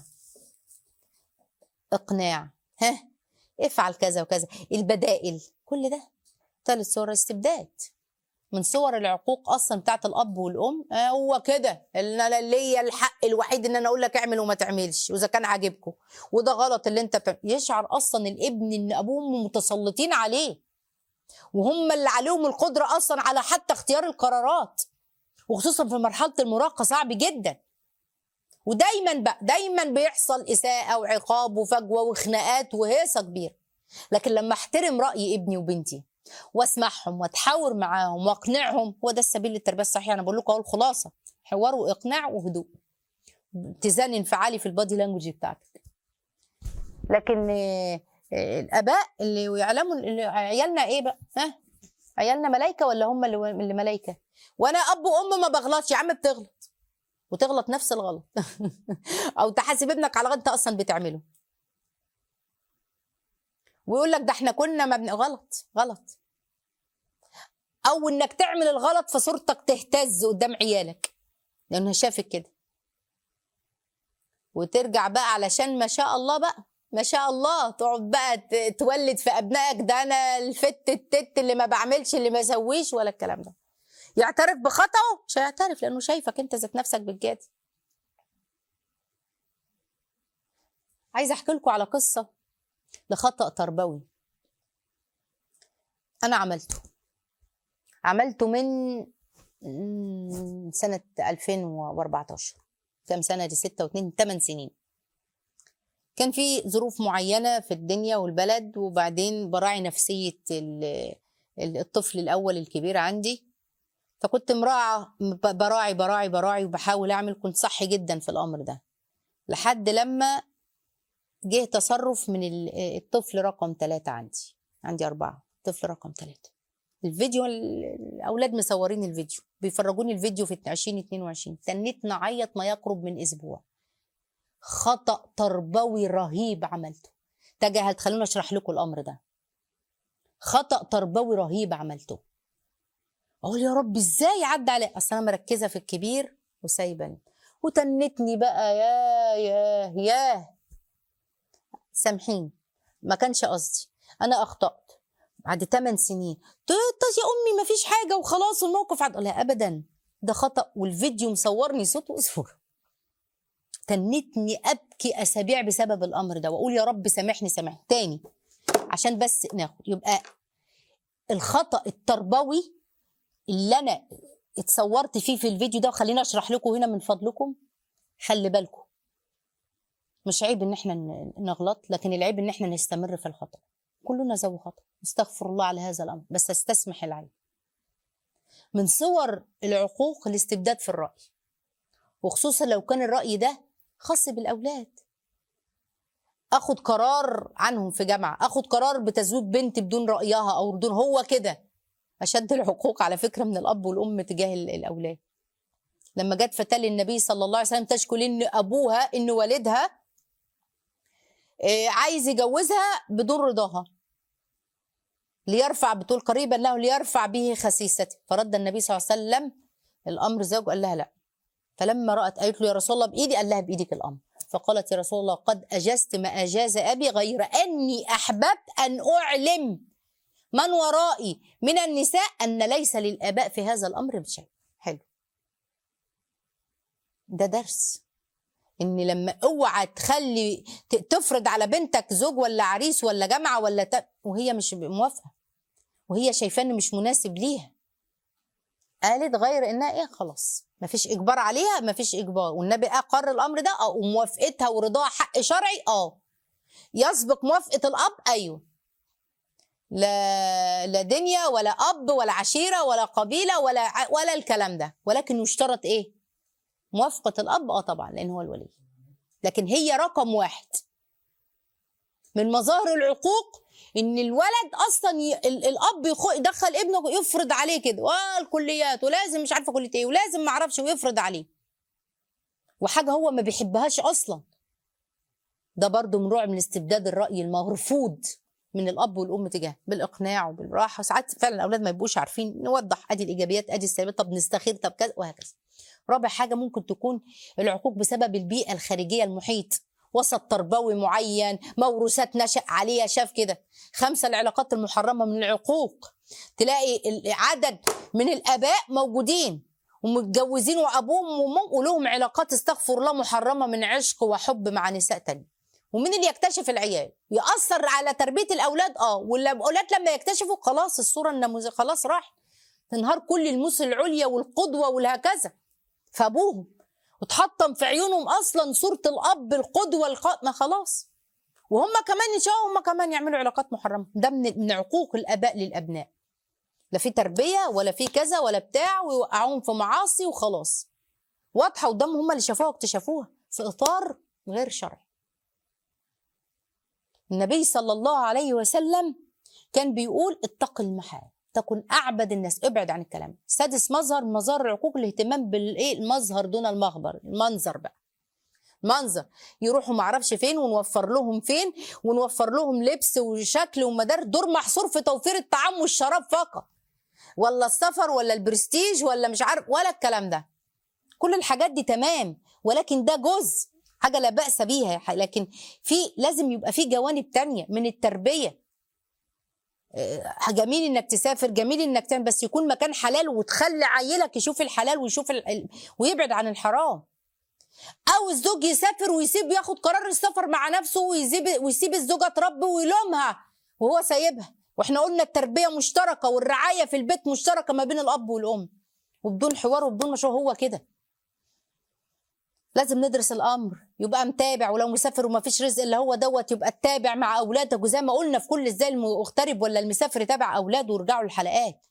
اقناع ها افعل كذا وكذا البدائل كل ده ثالث صور الاستبداد من صور العقوق اصلا بتاعت الاب والام آه، هو كده اللي انا ليا الحق الوحيد ان انا اقول لك اعمل وما تعملش واذا كان عاجبكم وده غلط اللي انت بتعمل. يشعر اصلا الابن ان ابوه وامه متسلطين عليه وهم اللي عليهم القدره اصلا على حتى اختيار القرارات وخصوصا في مرحله المراهقه صعب جدا ودايما بقى دايما بيحصل اساءه وعقاب وفجوه وخناقات وهيصه كبيره لكن لما احترم راي ابني وبنتي واسمعهم واتحاور معاهم واقنعهم هو ده السبيل للتربيه الصحيحه انا بقول لكم اهو الخلاصه حوار واقناع وهدوء اتزان انفعالي في البادي لانجوج بتاعتك لكن آه، آه، الاباء اللي يعلموا اللي عيالنا ايه بقى ها عيالنا ملايكه ولا هم اللي اللي ملايكه وانا اب وام ما بغلطش يا عم بتغلط وتغلط نفس الغلط او تحاسب ابنك على غلط انت اصلا بتعمله ويقول لك ده احنا كنا ما بن... غلط غلط او انك تعمل الغلط فصورتك تهتز قدام عيالك لانه شافك كده وترجع بقى علشان ما شاء الله بقى ما شاء الله تقعد بقى ت- تولد في ابنائك ده انا الفت التت اللي ما بعملش اللي ما اسويش ولا الكلام ده يعترف بخطأه مش هيعترف لانه شايفك انت ذات نفسك بالجاد عايزه احكي لكم على قصه لخطأ تربوي انا عملته عملته من من سنة 2014 كام سنة دي 6 و2 8 سنين كان في ظروف معينة في الدنيا والبلد وبعدين براعي نفسية ال- ال- الطفل الأول الكبير عندي فكنت مراعى ب- براعي براعي براعي وبحاول أعمل كنت صح جدا في الأمر ده لحد لما جه تصرف من ال- الطفل رقم ثلاثة عندي عندي أربعة طفل رقم ثلاثة الفيديو ال- الأولاد مصورين الفيديو بيفرجوني الفيديو في 2022 تنيت نعيط ما يقرب من أسبوع خطأ تربوي رهيب عملته تجاهلت خلونا أشرح لكم الأمر ده خطأ تربوي رهيب عملته أقول يا رب إزاي عدى عليه أصل أنا مركزة في الكبير وسايبني وتنتني بقى يا يا يا سامحيني ما كانش قصدي انا اخطات بعد 8 سنين طيب يا امي ما فيش حاجه وخلاص الموقف عد... لا ابدا ده خطا والفيديو مصورني صوت وصوره تنتني ابكي اسابيع بسبب الامر ده واقول يا رب سامحني سامحني تاني عشان بس ناخد يبقى الخطا التربوي اللي انا اتصورت فيه في الفيديو ده وخليني اشرح لكم هنا من فضلكم خلي بالكم مش عيب ان احنا ن- نغلط لكن العيب ان احنا نستمر في الخطا كلنا ذو خطا استغفر الله على هذا الامر بس استسمح العيب من صور العقوق الاستبداد في الراي وخصوصا لو كان الرأي ده خاص بالأولاد اخد قرار عنهم في جامعه اخد قرار بتزويج بنت بدون رايها او بدون هو كده اشد الحقوق على فكره من الاب والام تجاه ال- الاولاد لما جت فتاه للنبي صلى الله عليه وسلم تشكو ان ابوها ان والدها آه، عايز يجوزها بدون رضاها ليرفع بتقول قريبا له ليرفع به خسيستي فرد النبي صلى الله عليه وسلم الامر زوج قال لها لا فلما رأت قالت له يا رسول الله بإيدي قال لها بإيدك الأمر فقالت يا رسول الله قد أجزت ما أجاز أبي غير أني أحببت أن أعلم من ورائي من النساء أن ليس للآباء في هذا الأمر بشيء حلو ده درس ان لما اوعى تخلي ت- تفرض على بنتك زوج ولا عريس ولا جامعه ولا ت... وهي مش موافقه وهي شايفاه انه مش مناسب ليها قالت غير انها ايه خلاص مفيش اجبار عليها مفيش اجبار والنبي اقر الامر ده اه وموافقتها ورضاها حق شرعي اه يسبق موافقه الاب ايوه لا لا دنيا ولا اب ولا عشيره ولا قبيله ولا ع- ولا الكلام ده ولكن يشترط ايه موافقه الاب اه طبعا لان هو الولي لكن هي رقم واحد من مظاهر العقوق ان الولد اصلا ي... ال- الاب يخ... يدخل ابنه يفرض عليه كده والكليات ولازم مش عارفه كليه ايه ولازم ما اعرفش ويفرض عليه وحاجه هو ما بيحبهاش اصلا ده برضو من نوع من استبداد الراي المرفوض من الاب والام تجاه بالاقناع وبالراحه ساعات فعلا الاولاد ما يبقوش عارفين نوضح ادي الايجابيات ادي السلبيات طب نستخير طب كذا وهكذا رابع حاجه ممكن تكون العقوق بسبب البيئه الخارجيه المحيط وسط تربوي معين موروثات نشأ عليها شاف كده خمسة العلاقات المحرمة من العقوق تلاقي ال- عدد من الآباء موجودين ومتجوزين وأبوهم وأمهم ولهم علاقات استغفر الله محرمة من عشق وحب مع نساء تانية ومين اللي يكتشف العيال يأثر على تربية الأولاد اه والأولاد لما يكتشفوا خلاص الصورة النموذج خلاص راح تنهار كل المثل العليا والقدوة والهكذا فأبوهم وتحطم في عيونهم اصلا صوره الاب القدوه الق... ما خلاص وهم كمان يشاءوا هم كمان يعملوا علاقات محرمه ده من من عقوق الاباء للابناء لا في تربيه ولا في كذا ولا بتاع ويوقعوهم في معاصي وخلاص واضحه قدامهم هم اللي شافوها واكتشفوها في اطار غير شرعي النبي صلى الله عليه وسلم كان بيقول اتق المحال تكن اعبد الناس ابعد عن الكلام سادس مظهر مظاهر العقوق الاهتمام بالايه المظهر دون المخبر المنظر بقى منظر يروحوا معرفش فين ونوفر لهم فين ونوفر لهم لبس وشكل ومدار دور محصور في توفير الطعام والشراب فقط ولا السفر ولا البرستيج ولا مش عارف ولا الكلام ده كل الحاجات دي تمام ولكن ده جزء حاجه لا باس بيها لكن في لازم يبقى في جوانب تانية من التربيه آه، جميل انك تسافر جميل انك تعمل بس يكون مكان حلال وتخلي عيلك يشوف الحلال ويشوف ال... ال- ويبعد عن الحرام او الزوج يسافر ويسيب ياخد قرار السفر مع نفسه ويسيب ويسيب الزوجه تربي ويلومها وهو سايبها واحنا قلنا التربيه مشتركه والرعايه في البيت مشتركه ما بين الاب والام وبدون حوار وبدون مشروع هو كده لازم ندرس الامر يبقى متابع ولو مسافر وما فيش رزق اللي هو دوت يبقى تتابع مع اولادك وزي ما قلنا في كل ازاي المغترب ولا المسافر يتابع اولاده ويرجعوا الحلقات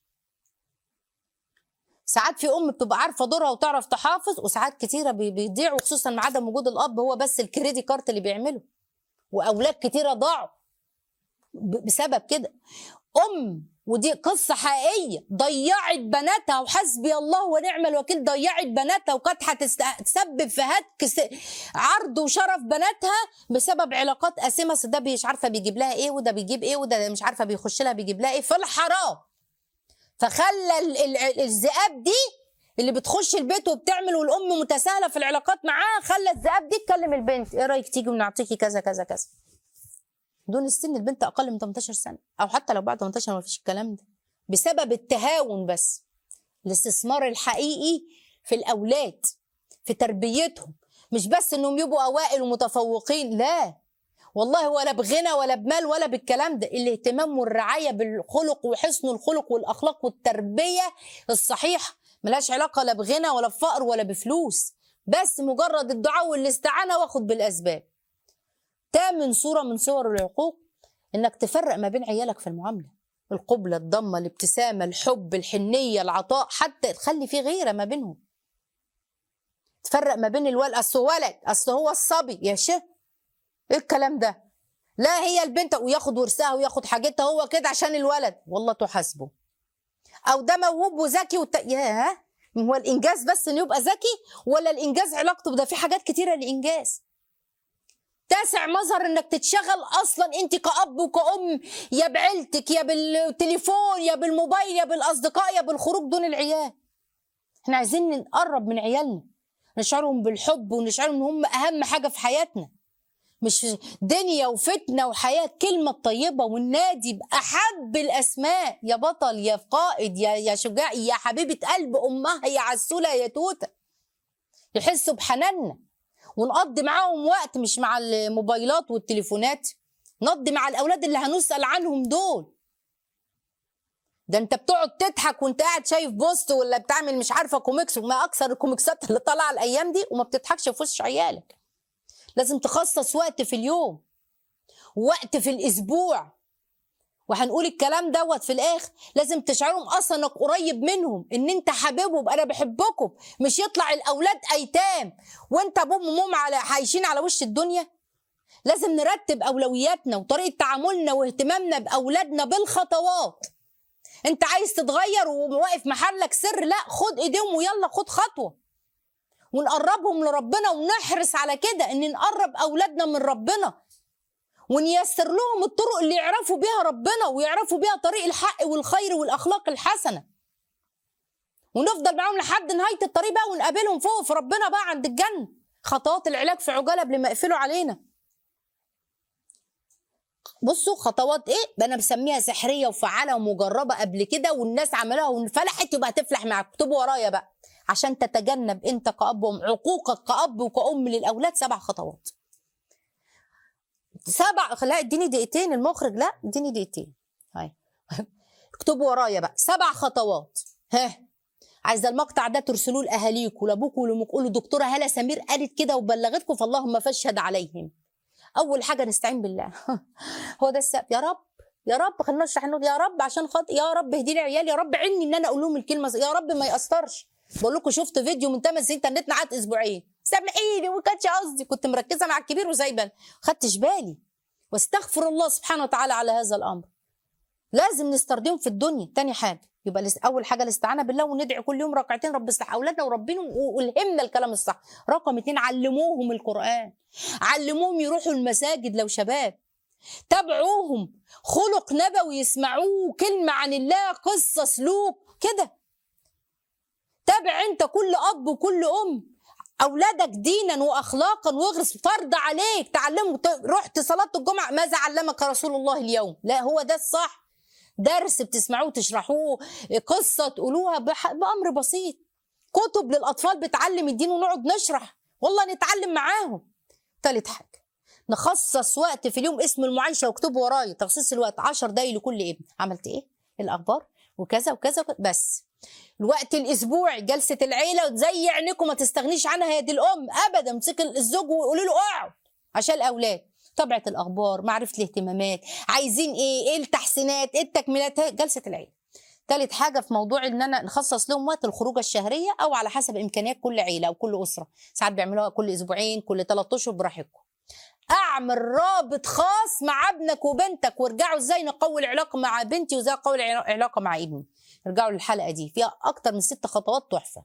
ساعات في ام بتبقى عارفه دورها وتعرف تحافظ وساعات كتيره بي- بيضيعوا خصوصا مع عدم وجود الاب هو بس الكريدي كارت اللي بيعمله واولاد كتيره ضاعوا ب- بسبب كده ام ودي قصة حقيقية ضيعت بناتها وحسبي الله ونعم الوكيل ضيعت بناتها وكانت هتسبب في هتك س- عرض وشرف بناتها بسبب علاقات قاسمة أصل ده مش عارفة بيجيب لها ايه وده بيجيب ايه وده مش عارفة بيخش لها بيجيب لها ايه في الحرام فخلى ال- ال- الذئاب دي اللي بتخش البيت وبتعمل والام متساهله في العلاقات معاها خلى الذئاب دي تكلم البنت ايه رايك تيجي ونعطيكي كذا كذا كذا دون السن البنت اقل من 18 سنه او حتى لو بعد 18 ما فيش الكلام ده بسبب التهاون بس الاستثمار الحقيقي في الاولاد في تربيتهم مش بس انهم يبقوا اوائل ومتفوقين لا والله ولا بغنى ولا بمال ولا بالكلام ده الاهتمام والرعايه بالخلق وحسن الخلق والاخلاق والتربيه الصحيحه ملهاش علاقه لا بغنى ولا بفقر ولا بفلوس بس مجرد الدعاء والاستعانه واخد بالاسباب تامن صوره من صور العقوق انك تفرق ما بين عيالك في المعامله القبله الضمه الابتسامه الحب الحنيه العطاء حتى تخلي في غيره ما بينهم تفرق ما بين الولد اصل هو ولد اصل هو الصبي يا شيخ ايه الكلام ده لا هي البنت وياخد ورثها وياخد حاجتها هو كده عشان الولد والله تحاسبه او ده موهوب وذكي وت... ياه هو الانجاز بس انه يبقى ذكي ولا الانجاز علاقته بده في حاجات كتيره للانجاز تاسع مظهر انك تتشغل اصلا انت كاب وكأم يا بعيلتك يا بالتليفون يا بالموبايل يا بالاصدقاء يا بالخروج دون العيال احنا عايزين نقرب من عيالنا نشعرهم بالحب ونشعرهم ان هم اهم حاجه في حياتنا مش دنيا وفتنه وحياه كلمه طيبه والنادي باحب الاسماء يا بطل يا قائد يا يا شجاع يا حبيبه قلب امها يا عسوله يا توته يحسوا بحناننا ونقضي معاهم وقت مش مع الموبايلات والتليفونات نقضي مع الاولاد اللي هنسال عنهم دول ده انت بتقعد تضحك وانت قاعد شايف بوست ولا بتعمل مش عارفه كوميكس وما اكثر الكوميكسات اللي طالعه الايام دي وما بتضحكش في وش عيالك لازم تخصص وقت في اليوم وقت في الاسبوع وهنقول الكلام دوت في الاخر لازم تشعرهم اصلا انك قريب منهم ان انت حبيبهم انا بحبكم مش يطلع الاولاد ايتام وانت ابوهم وامهم على عايشين على وش الدنيا لازم نرتب اولوياتنا وطريقه تعاملنا واهتمامنا باولادنا بالخطوات انت عايز تتغير وواقف محلك سر لا خد ايديهم ويلا خد خطوه ونقربهم لربنا ونحرص على كده ان نقرب اولادنا من ربنا ونيسر لهم الطرق اللي يعرفوا بيها ربنا ويعرفوا بيها طريق الحق والخير والاخلاق الحسنه ونفضل معاهم لحد نهايه الطريق بقى ونقابلهم فوق في ربنا بقى عند الجنه خطوات العلاج في عجاله قبل ما يقفلوا علينا بصوا خطوات ايه انا بسميها سحريه وفعاله ومجربه قبل كده والناس عملوها وانفلحت يبقى هتفلح معاك اكتبوا ورايا بقى عشان تتجنب انت كاب وام عقوقك كاب وكأم للاولاد سبع خطوات سبع لا اديني دقيقتين المخرج لا اديني دقيقتين هاي اكتبوا ورايا بقى سبع خطوات ها عايزه المقطع ده ترسلوه لاهاليكم لابوكم ولامكم قولوا دكتوره هاله سمير قالت كده وبلغتكم فاللهم فاشهد عليهم اول حاجه نستعين بالله هو ده السبب يا رب يا رب خلينا نشرح نقول يا رب عشان خاطر يا رب اهدي لي عيالي يا رب علمي ان انا اقول لهم الكلمه يا رب ما ياثرش بقول لكم شفت فيديو من 8 سنين تنتنا قعدت اسبوعين سامحيني وما كانش قصدي كنت مركزه مع الكبير وسايبه خدتش بالي واستغفر الله سبحانه وتعالى على هذا الامر لازم نستردهم في الدنيا تاني حاجه يبقى لس- اول حاجه الاستعانه بالله وندعي كل يوم ركعتين رب اصلح اولادنا وربنا والهمنا الكلام الصح رقم اتنين علموهم القران علموهم يروحوا المساجد لو شباب تابعوهم خلق نبوي يسمعوه كلمه عن الله قصه سلوك كده تابع انت كل اب وكل ام اولادك دينا واخلاقا واغرس فرض عليك تعلمه ت- رحت صلاه الجمعه ماذا علمك رسول الله اليوم لا هو ده الصح درس بتسمعوه تشرحوه قصه تقولوها بح- بامر بسيط كتب للاطفال بتعلم الدين ونقعد نشرح والله نتعلم معاهم تالت حاجه نخصص وقت في اليوم اسم المعايشه واكتبه ورايا تخصيص الوقت 10 دقايق لكل ابن عملت ايه الاخبار وكذا وكذا وكذا بس الوقت الاسبوعي جلسه العيله زي عينكم ما تستغنيش عنها هي دي الام ابدا امسك الزوج وقولي له اقعد عشان الاولاد طبعة الاخبار معرفه الاهتمامات عايزين ايه ايه التحسينات ايه التكميلات هي جلسه العيله تالت حاجة في موضوع ان انا نخصص لهم وقت الخروجة الشهرية او على حسب امكانيات كل عيلة او كل اسرة ساعات بيعملوها كل اسبوعين كل ثلاثة اشهر براحتكم اعمل رابط خاص مع ابنك وبنتك وارجعوا ازاي نقوي العلاقة مع بنتي وازاي اقوي العلا- العلاقة مع ابني ارجعوا للحلقة دي فيها اكتر من ست خطوات تحفة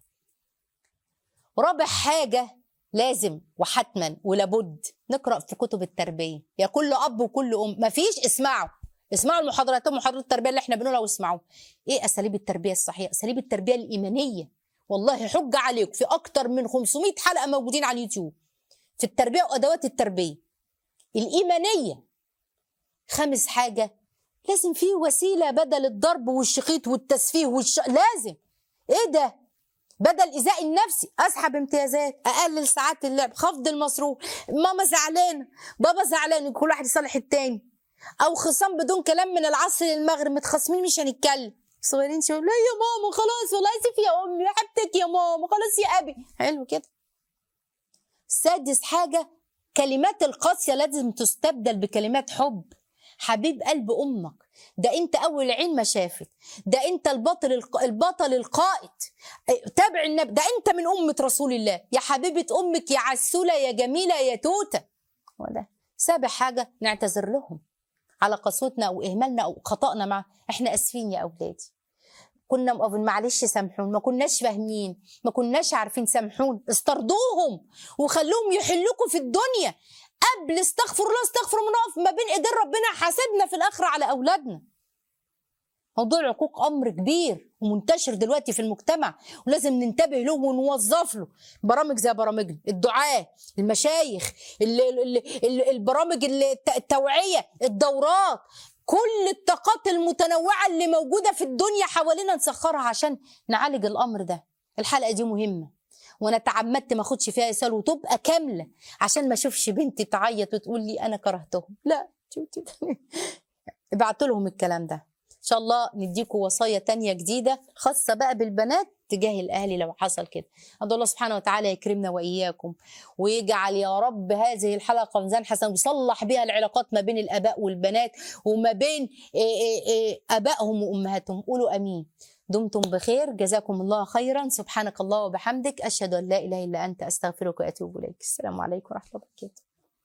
رابع حاجة لازم وحتما ولابد نقرا في كتب التربيه يا كل اب وكل ام مفيش اسمعوا اسمعوا المحاضرات محاضرات التربيه اللي احنا بنقولها واسمعوا ايه اساليب التربيه الصحيحه اساليب التربيه الايمانيه والله حج عليك في اكتر من 500 حلقه موجودين على اليوتيوب في التربيه وادوات التربيه الايمانيه خامس حاجه لازم في وسيله بدل الضرب والشخيط والتسفيه والش... لازم ايه ده بدل ايذاء النفسي اسحب امتيازات اقلل ساعات اللعب خفض المصروف ماما زعلانه بابا زعلان كل واحد يصالح التاني او خصام بدون كلام من العصر للمغرب متخاصمين مش هنتكلم صغيرين شويه لا يا ماما خلاص والله اسف يا امي بحبتك يا ماما خلاص يا ابي حلو كده سادس حاجه كلمات القاسيه لازم تستبدل بكلمات حب حبيب قلب امك ده انت اول عين ما شافت ده انت البطل الق- البطل القائد اه، تابع النبي ده انت من امه رسول الله يا حبيبه امك يا عسوله يا جميله يا توته هو ده سابع حاجه نعتذر لهم على قسوتنا او اهمالنا او خطأنا مع احنا اسفين يا اولادي كنا مقفين معلش سامحون ما كناش فاهمين ما كناش عارفين سامحون استرضوهم وخلوهم يحلكوا في الدنيا قبل استغفر الله استغفر الله نقف ما بين ايدين ربنا حاسبنا في الاخره على اولادنا موضوع العقوق امر كبير ومنتشر دلوقتي في المجتمع ولازم ننتبه له ونوظف له برامج زي برامجنا الدعاة المشايخ ال- ال- ال- البرامج الت- التوعية الدورات كل الطاقات المتنوعة اللي موجودة في الدنيا حوالينا نسخرها عشان نعالج الأمر ده الحلقة دي مهمة وانا تعمدت ما اخدش فيها رساله وتبقى كامله عشان ما اشوفش بنتي تعيط وتقول لي انا كرهتهم لا شوفي ابعت لهم الكلام ده ان شاء الله نديكم وصايا تانية جديده خاصه بقى بالبنات تجاه الاهالي لو حصل كده ادعو الله سبحانه وتعالى يكرمنا واياكم ويجعل يا رب هذه الحلقه ميزان حسن ويصلح بها العلاقات ما بين الاباء والبنات وما بين إيه إيه إيه ابائهم وامهاتهم قولوا امين دمتم بخير جزاكم الله خيرا سبحانك الله وبحمدك اشهد ان لا اله الا انت استغفرك واتوب اليك السلام عليكم ورحمه الله وبركاته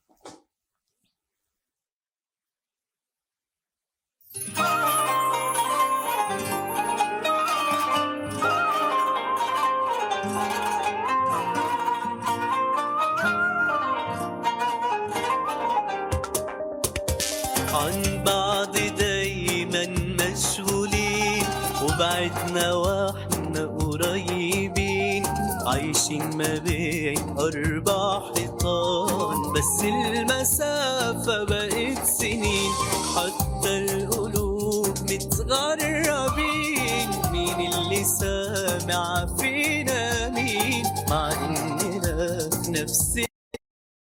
عن بعض دايما مشغولين وبعدنا واحنا قريبين عايشين ما بين أربع حيطان بس المسافة بقت سنين حتى القلوب متغربين مين اللي سامع فينا مين مع إننا في نفس